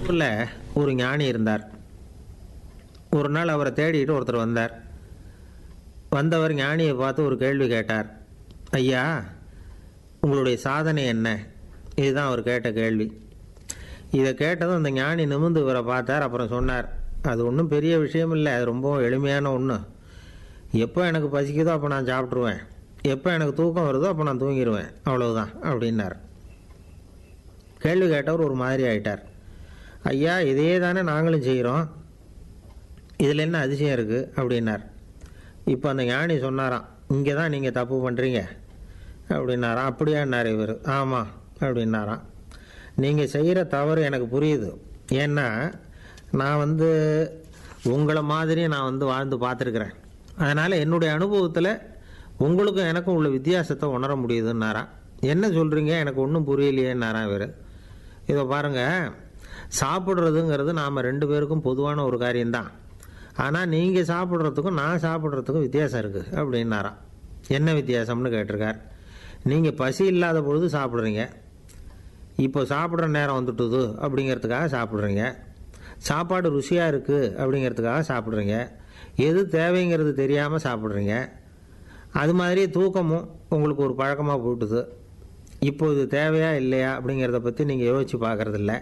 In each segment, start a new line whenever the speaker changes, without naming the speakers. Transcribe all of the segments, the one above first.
ஊரில் ஒரு ஞானி இருந்தார் ஒரு நாள் அவரை தேடிட்டு ஒருத்தர் வந்தார் வந்தவர் ஞானியை பார்த்து ஒரு கேள்வி கேட்டார் ஐயா உங்களுடைய சாதனை என்ன இதுதான் அவர் கேட்ட கேள்வி இதை கேட்டதும் அந்த ஞானி நிமிர்ந்து இவரை பார்த்தார் அப்புறம் சொன்னார் அது ஒன்றும் பெரிய விஷயம் இல்லை அது ரொம்ப எளிமையான ஒன்று எப்போ எனக்கு பசிக்குதோ அப்போ நான் சாப்பிட்ருவேன் எப்போ எனக்கு தூக்கம் வருதோ அப்போ நான் தூங்கிடுவேன் அவ்வளவுதான் அப்படின்னார் கேள்வி கேட்டவர் ஒரு மாதிரி ஆயிட்டார் ஐயா இதையே தானே நாங்களும் செய்கிறோம் இதில் என்ன அதிசயம் இருக்குது அப்படின்னார் இப்போ அந்த ஞானி சொன்னாராம் இங்கே தான் நீங்கள் தப்பு பண்ணுறீங்க அப்படின்னாராம் அப்படியான்னார் இவர் ஆமாம் அப்படின்னாராம் நீங்கள் செய்கிற தவறு எனக்கு புரியுது ஏன்னா நான் வந்து உங்களை மாதிரி நான் வந்து வாழ்ந்து பார்த்துருக்குறேன் அதனால் என்னுடைய அனுபவத்தில் உங்களுக்கும் எனக்கும் உள்ள வித்தியாசத்தை உணர முடியுதுன்னாராம் என்ன சொல்கிறீங்க எனக்கு ஒன்றும் புரியலையேன்னாராம் இவர் இதை பாருங்கள் சாப்பிட்றதுங்கிறது நாம் ரெண்டு பேருக்கும் பொதுவான ஒரு காரியம்தான் ஆனால் நீங்கள் சாப்பிட்றதுக்கும் நான் சாப்பிட்றதுக்கும் வித்தியாசம் இருக்குது அப்படின்னாராம் என்ன வித்தியாசம்னு கேட்டிருக்கார் நீங்கள் பசி இல்லாத பொழுது சாப்பிட்றீங்க இப்போ சாப்பிட்ற நேரம் வந்துட்டுது அப்படிங்கிறதுக்காக சாப்பிட்றீங்க சாப்பாடு ருசியாக இருக்குது அப்படிங்கிறதுக்காக சாப்பிட்றீங்க எது தேவைங்கிறது தெரியாமல் சாப்பிட்றீங்க அது மாதிரி தூக்கமும் உங்களுக்கு ஒரு பழக்கமாக போட்டுது இப்போ இது தேவையா இல்லையா அப்படிங்கிறத பற்றி நீங்கள் யோசித்து பார்க்குறதில்ல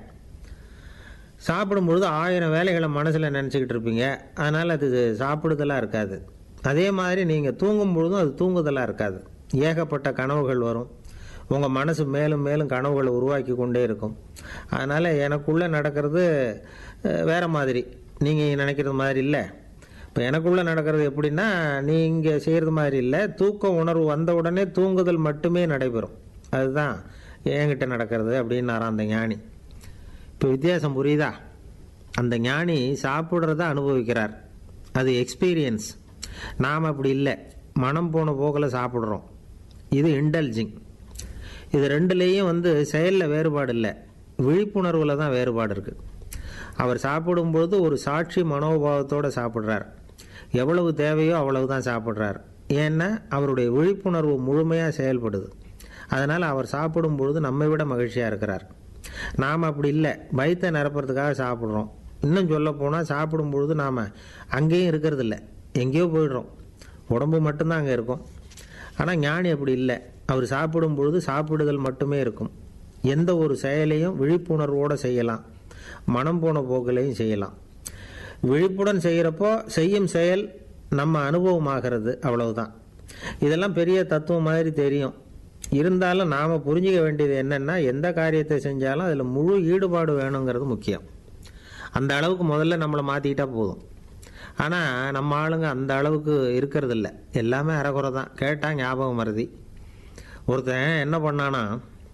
சாப்பிடும்பொழுது ஆயிரம் வேலைகளை மனசில் நினச்சிக்கிட்டு இருப்பீங்க அதனால் அது சாப்பிடுதலாக இருக்காது அதே மாதிரி நீங்கள் தூங்கும் பொழுதும் அது தூங்குதலாக இருக்காது ஏகப்பட்ட கனவுகள் வரும் உங்கள் மனசு மேலும் மேலும் கனவுகளை உருவாக்கி கொண்டே இருக்கும் அதனால் எனக்குள்ளே நடக்கிறது அஹ், வேற மாதிரி நீங்கள் நினைக்கிறது மாதிரி இல்லை இப்போ எனக்குள்ளே நடக்கிறது எப்படின்னா நீங்கள் செய்கிறது மாதிரி இல்லை தூக்க உணர்வு வந்த உடனே தூங்குதல் மட்டுமே நடைபெறும் அதுதான் என்கிட்ட நடக்கிறது அப்படின்னாராம் அந்த ஞானி இப்போ வித்தியாசம் புரியுதா அந்த ஞானி சாப்பிட்றத அனுபவிக்கிறார் அது எக்ஸ்பீரியன்ஸ் நாம் அப்படி இல்லை மனம் போன போக்கில் சாப்பிட்றோம் இது இன்டல்ஜிங் இது ரெண்டுலேயும் வந்து செயலில் வேறுபாடு இல்லை விழிப்புணர்வில் தான் வேறுபாடு இருக்குது அவர் சாப்பிடும்பொழுது ஒரு சாட்சி மனோபாவத்தோடு சாப்பிட்றார் எவ்வளவு தேவையோ அவ்வளவு தான் சாப்பிட்றார் ஏன்னா அவருடைய விழிப்புணர்வு முழுமையாக செயல்படுது அதனால் அவர் சாப்பிடும் பொழுது நம்மை விட மகிழ்ச்சியாக இருக்கிறார் நாம் அப்படி இல்லை வயிற்றை நிரப்புறதுக்காக சாப்பிட்றோம் இன்னும் சொல்ல போனால் சாப்பிடும் பொழுது நாம் அங்கேயும் இருக்கிறது இல்லை எங்கேயோ போயிடுறோம் உடம்பு மட்டும்தான் அங்கே இருக்கும் ஆனால் ஞானி அப்படி இல்லை அவர் சாப்பிடும் பொழுது சாப்பிடுதல் மட்டுமே இருக்கும் எந்த ஒரு செயலையும் விழிப்புணர்வோடு செய்யலாம் மனம் போன போக்கிலையும் செய்யலாம் விழிப்புடன் செய்கிறப்போ செய்யும் செயல் நம்ம அனுபவமாகிறது அவ்வளவுதான் இதெல்லாம் பெரிய தத்துவம் மாதிரி தெரியும் இருந்தாலும் நாம் புரிஞ்சிக்க வேண்டியது என்னென்னா எந்த காரியத்தை செஞ்சாலும் அதில் முழு ஈடுபாடு வேணுங்கிறது முக்கியம் அந்த அளவுக்கு முதல்ல நம்மளை மாற்றிக்கிட்டா போதும் ஆனால் நம்ம ஆளுங்க அந்த அளவுக்கு இருக்கிறது இல்லை எல்லாமே அறகுறை தான் கேட்டால் ஞாபகம் மருதி ஒருத்தன் என்ன பண்ணானா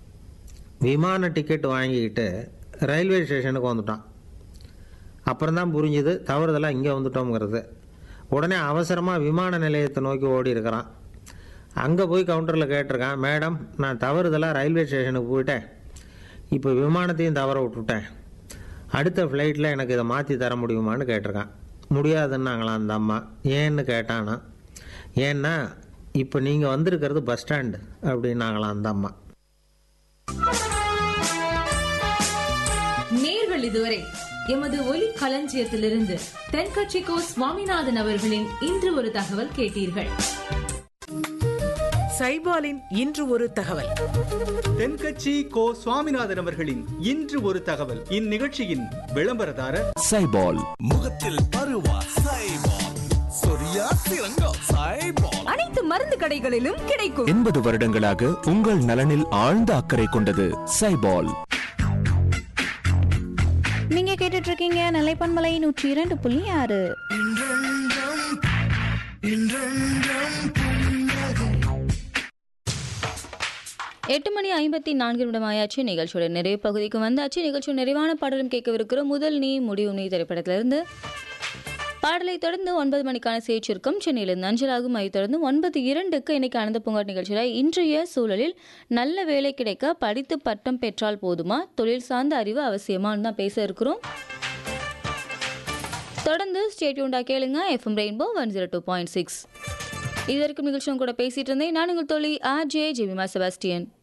விமான டிக்கெட் வாங்கிக்கிட்டு ரயில்வே ஸ்டேஷனுக்கு வந்துட்டான் அப்புறம் தான் புரிஞ்சுது தவறுதலாக இங்கே வந்துட்டோங்கிறது உடனே அவசரமாக விமான நிலையத்தை நோக்கி ஓடி இருக்கிறான் அங்கே போய் கவுண்டரில் கேட்டிருக்கான் மேடம் நான் தவறுதலாக ரயில்வே ஸ்டேஷனுக்கு போயிட்டேன் இப்போ விமானத்தையும் தவற விட்டுட்டேன் அடுத்த ஃப்ளைட்டில் எனக்கு இதை மாற்றி தர முடியுமான்னு கேட்டிருக்கான் முடியாதுன்னாங்களாம் அந்த அம்மா ஏன்னு கேட்டானா ஏன்னா இப்போ நீங்கள் வந்திருக்கிறது பஸ் ஸ்டாண்டு அப்படின்னாங்களாம் அந்த அம்மா
நேர்கள் இதுவரை எமது ஒலி களஞ்சியத்திலிருந்து தென்கட்சிக்கோ சுவாமிநாதன் அவர்களின் இன்று ஒரு தகவல் கேட்டீர்கள்
சைபாலின் இன்று ஒரு தகவல்
தென்கட்சி கோ சுவாமிநாதன் அவர்களின் இன்று ஒரு தகவல் இந்நிகழ்ச்சியின் விளம்பரதாரர்
சைபால்
முகத்தில் பருவா சைபால் சொரியா சிறங்கா சைபால்
அனைத்து மருந்து கடைகளிலும் கிடைக்கும்
எண்பது வருடங்களாக உங்கள் நலனில் ஆழ்ந்த அக்கறை கொண்டது சைபால்
நீங்க கேட்டுட்டு இருக்கீங்க நிலைப்பன்மலை நூற்றி இரண்டு புள்ளி ஆறு
எட்டு மணி ஐம்பத்தி நான்கு நிமிடம் ஆயாச்சு நிகழ்ச்சியோட நிறைவு பகுதிக்கு வந்தாச்சு நிகழ்ச்சியோட நிறைவான பாடலும் கேட்கவிருக்கிறோம் முதல் நீ முடிவு நீ திரைப்படத்திலிருந்து பாடலை தொடர்ந்து ஒன்பது மணிக்கான செய்திருக்கும் சென்னையிலிருந்து அஞ்சலாகும் அதை தொடர்ந்து ஒன்பது இரண்டுக்கு இன்னைக்கு ஆனந்த பூங்காட் நிகழ்ச்சியில் இன்றைய சூழலில் நல்ல வேலை கிடைக்க படித்து பட்டம் பெற்றால் போதுமா தொழில் சார்ந்த அறிவு அவசியமான்னு தான் பேச இருக்கிறோம் தொடர்ந்து ஸ்டேட்யூண்டா கேளுங்க FM rainbow one zero two point six இது வரைக்கும் நிகழ்ச்சியும் கூட பேசிட்டு இருந்தேன் நான் உங்கள் தோழி ஆர் ஜே ஜெமிமா செபாஸ்டியன்